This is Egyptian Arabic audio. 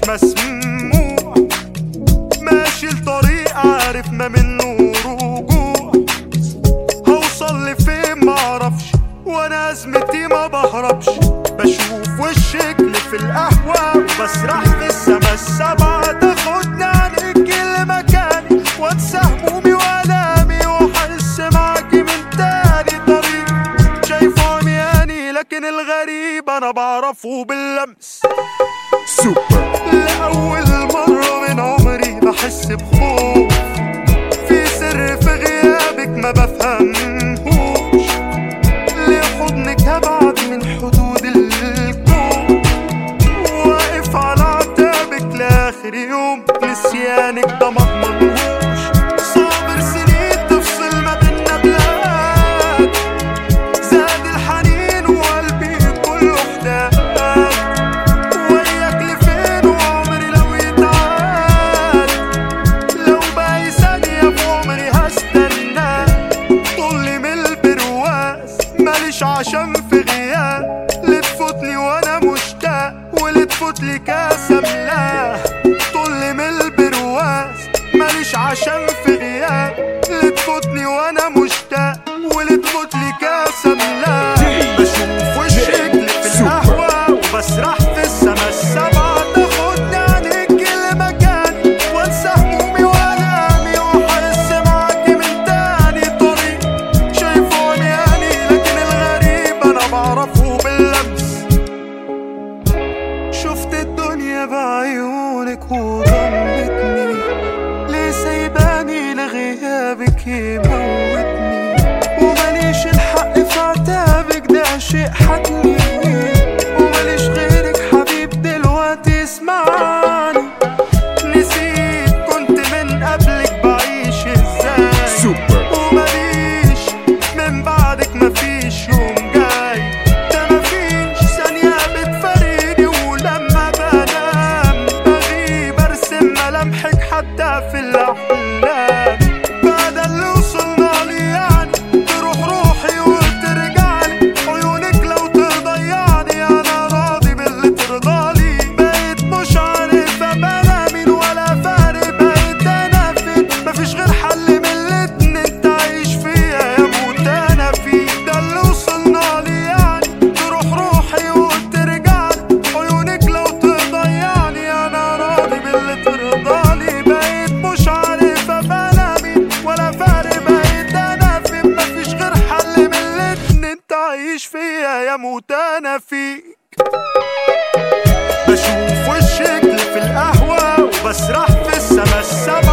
مسموع ماشي لطريق عارف ما منه رجوع هوصل لفين معرفش وانا ازمتي ما بهربش بشوف وشك في القهوة وبسرح في السما السبعة تاخدني عنك لمكاني وانسى همومي والامي واحس معاكي من تاني طريق شايف عمياني لكن الغريب انا بعرفه باللمس سوبر لأول مرة من عمري بحس بخوف في سر في غيابك ما بفهمهوش ليه حضنك أبعد من حدود الكون واقف على عتابك لآخر يوم نسيانك ده مضمنهوش صابر سنين تفصل ما بينا بلاد زاد الحنين وقلبي كله احتاج وياك لفين وعمري لو يتعاد لو باقي ثانية في عمري هستنى طلي من البرواز ماليش عشان في غياب اللي تفوتني وانا مشتاق واللي تفوتلي كاس املاه طلي من البرواز ماليش عشان في غياب اللي تفوتني وانا مشتاق واللي تفوتلي كاس املاه بشوف وشك في القهوة وبسرح في السما السبعة تاخدني عنك لمكاني وانسى همومي والامي واحس معاكي من تاني طريق شايفه عمياني لكن الغريب انا بعرفه باللمس شفت الدنيا بعيونك وضمتني ليه سايباني لغيابك يموتني وماليش الحق في عتابك ده شيء حتمي وماليش غيرك حبيب دلوقتي اسمعني نسيت كنت من قبلك بعيش ازاي سوبر ومليش من بعدك مفيش يوم جاي ده مفيش ثانية بتفارقني ولما بنام بغيب ارسم ملامحك حتى في الأحلام بعد اللي وصلنا لي يعني تروح روحي وترجعلي عيونك لو تضيعني انا راضي باللي ترضالي بقيت مش عارف ابقى مين ولا فارق بقيت انا فين مفيش غير حل من الاتنين انت عايش فيها يا موت انا فيه ده اللي وصلنا لي يعني تروح روحي وترجعلي عيونك لو تضيعني انا راضي باللي ترضالي بقيت مش عارف ابقى مين ولا فارق بقيت انا فين مفيش غير حل من الاتنين انت عايش فيها يا موت انا فيك بشوف وشك في القهوة وبسرح في السما السبعة